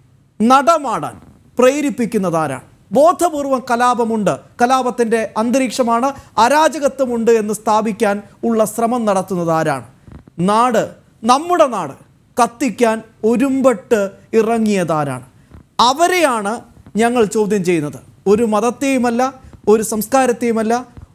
നടമാടാൻ പ്രേരിപ്പിക്കുന്നത് ആരാണ് ബോധപൂർവം കലാപമുണ്ട് കലാപത്തിൻ്റെ അന്തരീക്ഷമാണ് അരാജകത്വമുണ്ട് എന്ന് സ്ഥാപിക്കാൻ ഉള്ള ശ്രമം നടത്തുന്നത് ആരാണ് നാട് നമ്മുടെ നാട് കത്തിക്കാൻ ഒരുമ്പെട്ട് ഇറങ്ങിയതാരാണ് അവരെയാണ് ഞങ്ങൾ ചോദ്യം ചെയ്യുന്നത് ഒരു മതത്തെയുമല്ല ഒരു സംസ്കാരത്തെയുമല്ല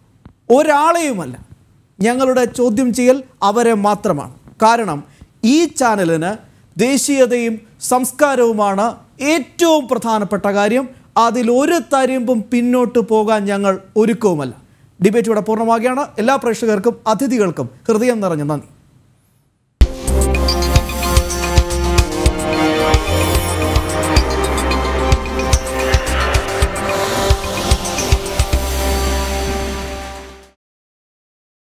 ഒരാളെയുമല്ല ഞങ്ങളുടെ ചോദ്യം ചെയ്യൽ അവരെ മാത്രമാണ് കാരണം ഈ ചാനലിന് ദേശീയതയും സംസ്കാരവുമാണ് ഏറ്റവും പ്രധാനപ്പെട്ട കാര്യം അതിലൊരു തരിമ്പും പിന്നോട്ട് പോകാൻ ഞങ്ങൾ ഒരുക്കവുമല്ല ഡിബേറ്റ് ഇവിടെ പൂർണ്ണമാകുകയാണ് എല്ലാ പ്രേക്ഷകർക്കും അതിഥികൾക്കും ഹൃദയം നിറഞ്ഞ നന്ദി